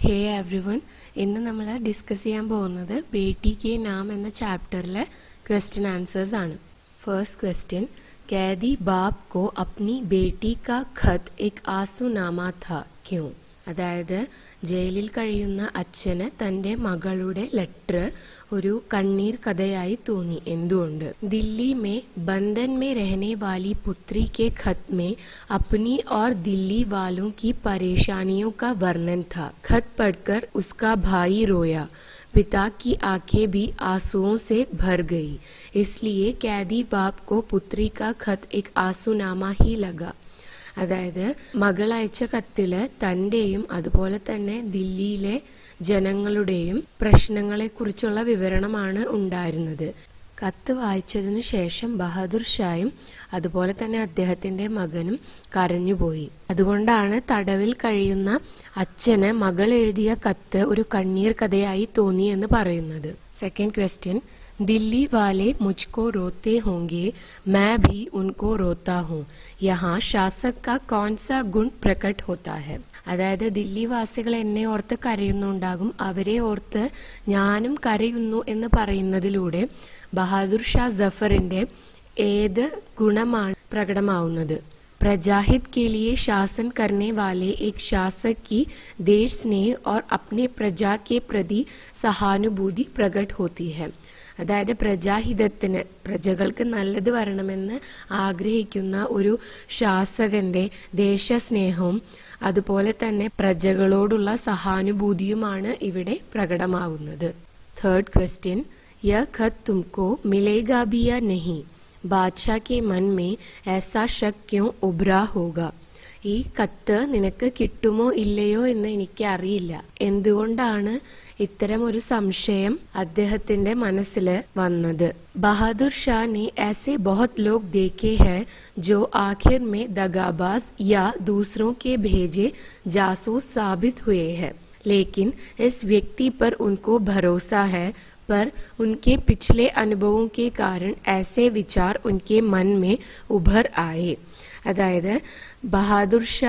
ഹേ every one ഇന്ന് നമ്മൾ discuss ചെയ്യാൻ പോകുന്നത് ബേട്ടി കെ നാം എന്ന ചാപ്റ്ററിലെ ക്വസ്റ്റ്യൻ ആൻസേഴ്സ് ആണ് ഫസ്റ്റ് ക്വസ്റ്റ്യൻ कैदी बाप को अपनी बेटी का खत एक ആസുനാമ था ക്യോं അതായത് ജയിലിൽ കഴിയുന്ന അച്ഛന് തന്റെ മകളുടെ ലെറ്റർ ഒരു കണ്ണീർ കഥയായി തോന്നി എന്തുകൊണ്ട് दिल्ली में बंधन में रहने वाली पुत्री के खत में अपनी और दिल्ली वालों की परेशानियों का वर्णन था खत पढ़कर उसका भाई रोया पिता की आंखें भी आंसुओं से भर गई इसलिए कैदी बाप को पुत्री का खत एक आंसुनामा ही लगा അതായത് മകൾ അയച്ച കത്തില് തന്റെയും അതുപോലെ തന്നെ ദില്ലിയിലെ ജനങ്ങളുടെയും പ്രശ്നങ്ങളെ കുറിച്ചുള്ള വിവരണമാണ് ഉണ്ടായിരുന്നത് കത്ത് വായിച്ചതിനു ശേഷം ബഹാദുർ ഷായും അതുപോലെ തന്നെ അദ്ദേഹത്തിന്റെ മകനും കരഞ്ഞുപോയി അതുകൊണ്ടാണ് തടവിൽ കഴിയുന്ന അച്ഛന് മകൾ എഴുതിയ കത്ത് ഒരു കണ്ണീർ കഥയായി തോന്നി എന്ന് പറയുന്നത് സെക്കൻഡ് ക്വസ്റ്റ്യൻ दिल्ली वाले मुझको रोते होंगे मैं भी उनको रोता हूँ यहाँ शासक का कौन सा गुण प्रकट होता है അതായത് ദില്ലി വാസികൾ എന്നെ ഓർത്ത് കരയുന്നുണ്ടാകും അവരെ ഓർത്ത് ഞാനും കരയുന്നു എന്ന് പറയുന്നതിലൂടെ ബഹാദുർ ഷാ ജഫറിന്റെ ഏത് ഗുണമാണ് പ്രകടമാവുന്നത് प्रजाहित के लिए शासन करने वाले एक शासक की देश स्नेह और अपने प्रजा के प्रति सहानुभूति प्रकट होती है അതായത് പ്രജാഹിതത്തിന് പ്രജകൾക്ക് നല്ലത് വരണമെന്ന് ആഗ്രഹിക്കുന്ന ഒരു ശാസകന്റെ ദേശസ്നേഹവും അതുപോലെ തന്നെ പ്രജകളോടുള്ള സഹാനുഭൂതിയുമാണ് ഇവിടെ പ്രകടമാവുന്നത് थर्ड क्वेश्चन यह खत तुमको मिलेगा भी या नहीं बादशाह के मन में ऐसा शक क्यों उभरा होगा ഈ കത്ത് നിനക്ക് കിട്ടുമോ ഇല്ലയോ എന്ന് എനിക്ക് അറിയില്ല എന്തുകൊണ്ടാണ് ഇത്തരം ഒരു സംശയം അദ്ദേഹത്തിന്റെ മനസ്സിൽ വന്നത് ബഹാദുർ ഷാ ने ऐसे बहुत लोग देखे हैं जो आखिर में दगाबाज या दूसरों के भेजे जासूस साबित हुए हैं लेकिन इस व्यक्ति पर उनको भरोसा है पर उनके पिछले अनुभवों के कारण ऐसे विचार उनके मन में उभर आए അതായത് ബഹാദുർ ഷാ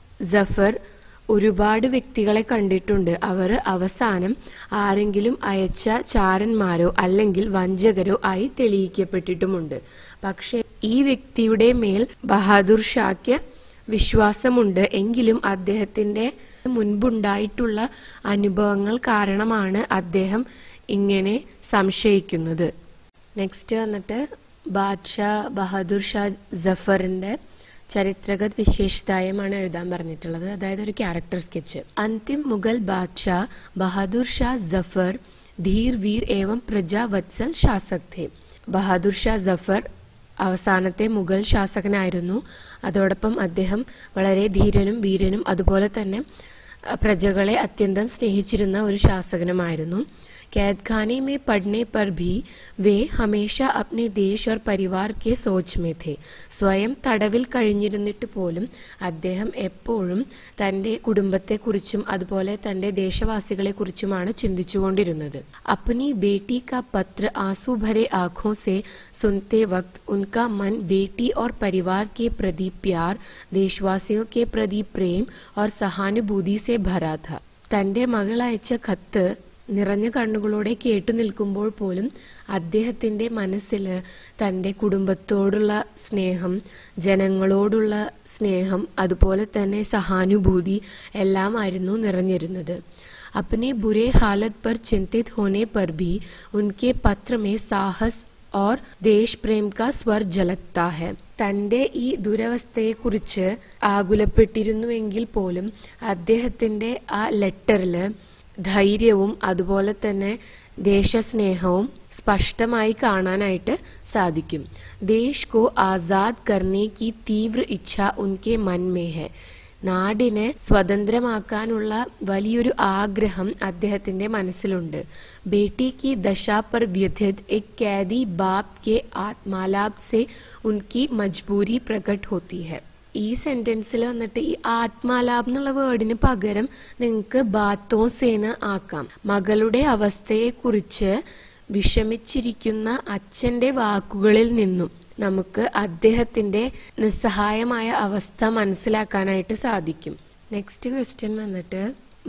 ജഫർ ഒരുപാട് വ്യക്തികളെ കണ്ടിട്ടുണ്ട് അവർ അവസാനം ആരെങ്കിലും അയച്ച ചാരന്മാരോ അല്ലെങ്കിൽ വഞ്ചകരോ ആയി തെളിയിക്കപ്പെട്ടിട്ടുമുണ്ട് പക്ഷെ ഈ വ്യക്തിയുടെ മേൽ ബഹാദുർ ഷാക്ക് വിശ്വാസമുണ്ട് എങ്കിലും അദ്ദേഹത്തിന്റെ മുൻപുണ്ടായിട്ടുള്ള അനുഭവങ്ങൾ കാരണമാണ് അദ്ദേഹം ഇങ്ങനെ സംശയിക്കുന്നത് നെക്സ്റ്റ് വന്നിട്ട് ബാദ്ഷാ ബഹാദുർ ഷാ ജഫറിന്റെ ചരിത്രഗത് വിശേഷതായമാണ് എഴുതാൻ പറഞ്ഞിട്ടുള്ളത് അതായത് ഒരു ക്യാരക്ടർ സ്കെച്ച് അന്തിം മുഗൾ ബാദ്ഷാ ബഹാദുർ ഷാ ജഫർ ധീർ വീർ ഏവം പ്രജാവത്സൽ ശാസക് थे ബഹാദുർ ഷാ ജഫർ അവസാനത്തെ മുഗൾ ശാസകനായിരുന്നു അതോടൊപ്പം അദ്ദേഹം വളരെ ധീരനും വീരനും അതുപോലെ തന്നെ പ്രജകളെ അത്യന്തം സ്നേഹിച്ചിരുന്ന ഒരു ശാസകനുമായിരുന്നു कैदखाने में पढ़ने पर भी वे हमेशा अपने देश और परिवार के सोच में थे സ്വയം തടവിൽ കഴിഞ്ഞിരുന്നിട്ട് പോലും അദ്ദേഹം എപ്പോഴും തന്റെ കുടുംബത്തെക്കുറിച്ചും അതുപോലെ തന്റെ ദേശവാസികളെക്കുറിച്ചുമാണ് ചിന്തിച്ചുകൊണ്ടിരുന്നത് अपनी बेटी का पत्र आंसू भरे आंखों से सुनते वक्त उनका मन बेटी और परिवार के प्रति प्यार देशवासियों के प्रति प्रेम और सहानुभूति से भरा था തന്റെ മകൾ അയച്ച കത്ത് നിറഞ്ഞ കണ്ണുകളോടെ കേട്ടു നിൽക്കുമ്പോൾ പോലും അദ്ദേഹത്തിന്റെ മനസ്സിൽ തന്റെ കുടുംബത്തോടുള്ള സ്നേഹം ജനങ്ങളോടുള്ള സ്നേഹം അതുപോലെ തന്നെ സഹാനുഭൂതി എല്ലാമായിരുന്നു നിറഞ്ഞിരുന്നത് अपने बुरे हालत पर चिंतित होने पर भी उनके पत्र में साहस और ദേശ് പ്രേം കാ സ്വർ ജലക്ത ഹെ തന്റെ ഈ ദുരവസ്ഥയെക്കുറിച്ച് ആകുലപ്പെട്ടിരുന്നുവെങ്കിൽ പോലും അദ്ദേഹത്തിന്റെ ആ ലെറ്ററില് ധൈര്യവും അതുപോലെ തന്നെ ദേശസ്നേഹവും സ്പഷ്ടമായി കാണാനായിട്ട് സാധിക്കും ദേശ് കോ ആസാദ് കർണേ കി തീവ്ര ഇച്ഛ ഉൻകെ മൻ മേ ഹെ നാടിനെ സ്വതന്ത്രമാക്കാനുള്ള വലിയൊരു ആഗ്രഹം അദ്ദേഹത്തിന്റെ മനസ്സിലുണ്ട് ബേട്ടി കി ദശാ പർ വ്യഥിത് എക് कैदी बाप के आत्मालाप से उनकी मजबूरी प्रकट होती है ഈ സെന്റൻസിൽ വന്നിട്ട് ഈ ആത്മാലാപ് എന്നുള്ള വേർഡിന് പകരം നിങ്ങൾക്ക് ബാത്തോസേന്ന് ആക്കാം മകളുടെ അവസ്ഥയെ കുറിച്ച് വിഷമിച്ചിരിക്കുന്ന അച്ഛന്റെ വാക്കുകളിൽ നിന്നും നമുക്ക് അദ്ദേഹത്തിന്റെ നിസ്സഹായമായ അവസ്ഥ മനസ്സിലാക്കാനായിട്ട് സാധിക്കും നെക്സ്റ്റ് ക്വസ്റ്റ്യൻ വന്നിട്ട്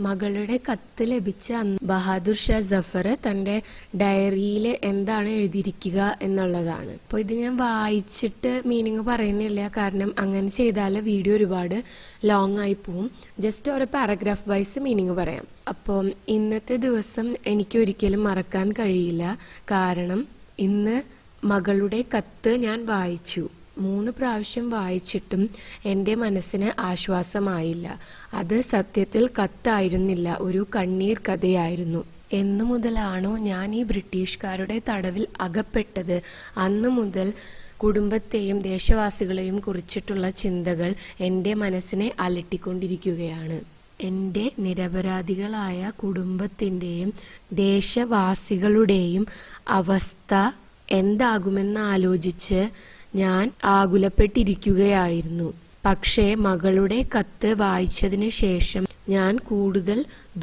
മകളുടെ കത്ത് ലഭിച്ച അന്ന് ബഹാദുർ ഷാ ജഫർ തന്റെ ഡയറിയിൽ എന്താണ് എഴുതിയിരിക്കുക എന്നുള്ളതാണ് അപ്പോൾ ഇത് ഞാൻ വായിച്ചിട്ട് മീനിങ് പറയുന്നില്ല കാരണം അങ്ങനെ ചെയ്താൽ വീഡിയോ ഒരുപാട് ലോങ് ആയി പോവും ജസ്റ്റ് ഒരു പാരഗ്രാഫ് വൈസ് മീനിങ് പറയാം അപ്പോൾ ഇന്നത്തെ ദിവസം എനിക്ക് ഒരിക്കലും മറക്കാൻ കഴിയില്ല കാരണം ഇന്ന് മകളുടെ കത്ത് ഞാൻ വായിച്ചു മൂന്ന് പ്രാവശ്യം വായിച്ചിട്ടും എൻ്റെ മനസ്സിന് ആശ്വാസമായില്ല അത് സത്യത്തിൽ കത്തായിരുന്നില്ല ഒരു കണ്ണീർ കഥയായിരുന്നു എന്നു മുതലാണോ ഞാൻ ഈ ബ്രിട്ടീഷുകാരുടെ തടവിൽ അകപ്പെട്ടത് അന്നു മുതൽ കുടുംബത്തെയും ദേശവാസികളെയും കുറിച്ചിട്ടുള്ള ചിന്തകൾ എൻ്റെ മനസ്സിനെ അലട്ടിക്കൊണ്ടിരിക്കുകയാണ് എൻ്റെ നിരപരാധികളായ കുടുംബത്തിൻ്റെയും ദേശവാസികളുടെയും അവസ്ഥ എന്താകുമെന്ന് ആലോചിച്ച് ഞാൻ ആകുലപ്പെട്ടിരിക്കുകയായിരുന്നു പക്ഷേ മകളുടെ കത്ത് വായിച്ചതിന് ശേഷം ഞാൻ കൂടുതൽ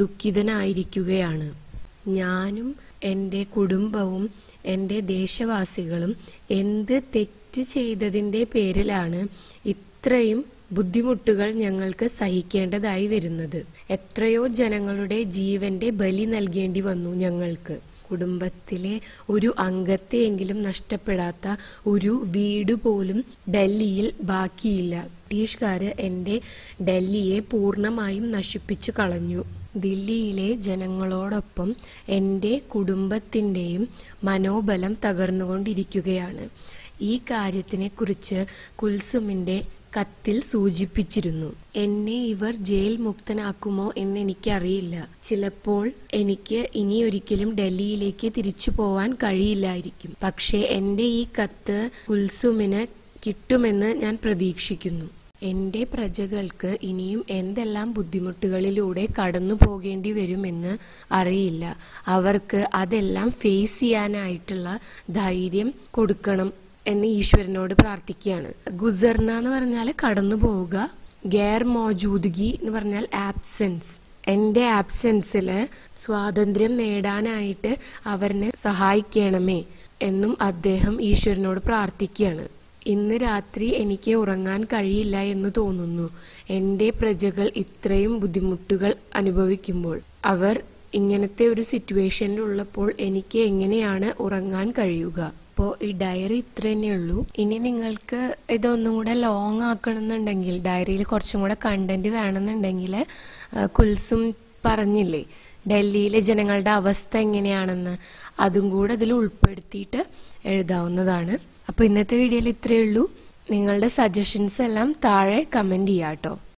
ദുഃഖിതനായിരിക്കുകയാണ് ഞാനും എൻ്റെ കുടുംബവും എൻ്റെ ദേശവാസികളും എന്ത് തെറ്റ് ചെയ്തതിൻ്റെ പേരിലാണ് ഇത്രയും ബുദ്ധിമുട്ടുകൾ ഞങ്ങൾക്ക് സഹിക്കേണ്ടതായി വരുന്നത് എത്രയോ ജനങ്ങളുടെ ജീവന്റെ ബലി നൽകേണ്ടി വന്നു ഞങ്ങൾക്ക് കുടുംബത്തിലെ ഒരു അംഗത്തെയെങ്കിലും നഷ്ടപ്പെടാത്ത ഒരു വീട് പോലും ഡൽഹിയിൽ ബാക്കിയില്ല ബ്രിട്ടീഷുകാര് എൻ്റെ ഡൽഹിയെ പൂർണ്ണമായും നശിപ്പിച്ചു കളഞ്ഞു ദില്ലിയിലെ ജനങ്ങളോടൊപ്പം എൻ്റെ കുടുംബത്തിൻ്റെയും മനോബലം തകർന്നുകൊണ്ടിരിക്കുകയാണ് ഈ കാര്യത്തിനെക്കുറിച്ച് കുൽസുമിൻ്റെ കത്തിൽ സൂചിപ്പിച്ചിരുന്നു എന്നെ ഇവർ ജയിൽ മുക്തനാക്കുമോ എന്ന് എനിക്കറിയില്ല ചിലപ്പോൾ എനിക്ക് ഇനി ഒരിക്കലും ഡൽഹിയിലേക്ക് തിരിച്ചു പോവാൻ കഴിയില്ലായിരിക്കും പക്ഷേ എൻ്റെ ഈ കത്ത് കുൽസുമിന് കിട്ടുമെന്ന് ഞാൻ പ്രതീക്ഷിക്കുന്നു എൻ്റെ പ്രജകൾക്ക് ഇനിയും എന്തെല്ലാം ബുദ്ധിമുട്ടുകളിലൂടെ കടന്നു പോകേണ്ടി വരുമെന്ന് അറിയില്ല അവർക്ക് അതെല്ലാം ഫേസ് ചെയ്യാനായിട്ടുള്ള ധൈര്യം കൊടുക്കണം എന്ന് ഈശ്വരനോട് പ്രാർത്ഥിക്കുകയാണ് ഗുസർന എന്ന് പറഞ്ഞാൽ കടന്നു പോവുക ഗേർ മോജൂദ്ഗി എന്ന് പറഞ്ഞാൽ ആബ്സെൻസ് എൻ്റെ ആബ്സെൻസിൽ സ്വാതന്ത്ര്യം നേടാനായിട്ട് അവരിനെ സഹായിക്കണമേ എന്നും അദ്ദേഹം ഈശ്വരനോട് പ്രാർത്ഥിക്കുകയാണ് ഇന്ന് രാത്രി എനിക്ക് ഉറങ്ങാൻ കഴിയില്ല എന്ന് തോന്നുന്നു എൻ്റെ പ്രജകൾ ഇത്രയും ബുദ്ധിമുട്ടുകൾ അനുഭവിക്കുമ്പോൾ അവർ ഇങ്ങനത്തെ ഒരു സിറ്റുവേഷനിലുള്ളപ്പോൾ എനിക്ക് എങ്ങനെയാണ് ഉറങ്ങാൻ കഴിയുക അപ്പോൾ ഈ ഡയറി ഇത്ര തന്നെ ഉള്ളൂ ഇനി നിങ്ങൾക്ക് ഇതൊന്നും കൂടെ ലോങ് ആക്കണമെന്നുണ്ടെങ്കിൽ ഡയറിയിൽ കുറച്ചും കൂടെ കണ്ടന്റ് വേണമെന്നുണ്ടെങ്കിൽ കുൽസും പറഞ്ഞില്ലേ ഡൽഹിയിലെ ജനങ്ങളുടെ അവസ്ഥ എങ്ങനെയാണെന്ന് അതും കൂടെ അതിൽ ഉൾപ്പെടുത്തിയിട്ട് എഴുതാവുന്നതാണ് അപ്പോൾ ഇന്നത്തെ വീഡിയോയിൽ ഇത്രയേ ഉള്ളൂ നിങ്ങളുടെ സജഷൻസ് എല്ലാം താഴെ കമൻറ്റ് ചെയ്യാം കേട്ടോ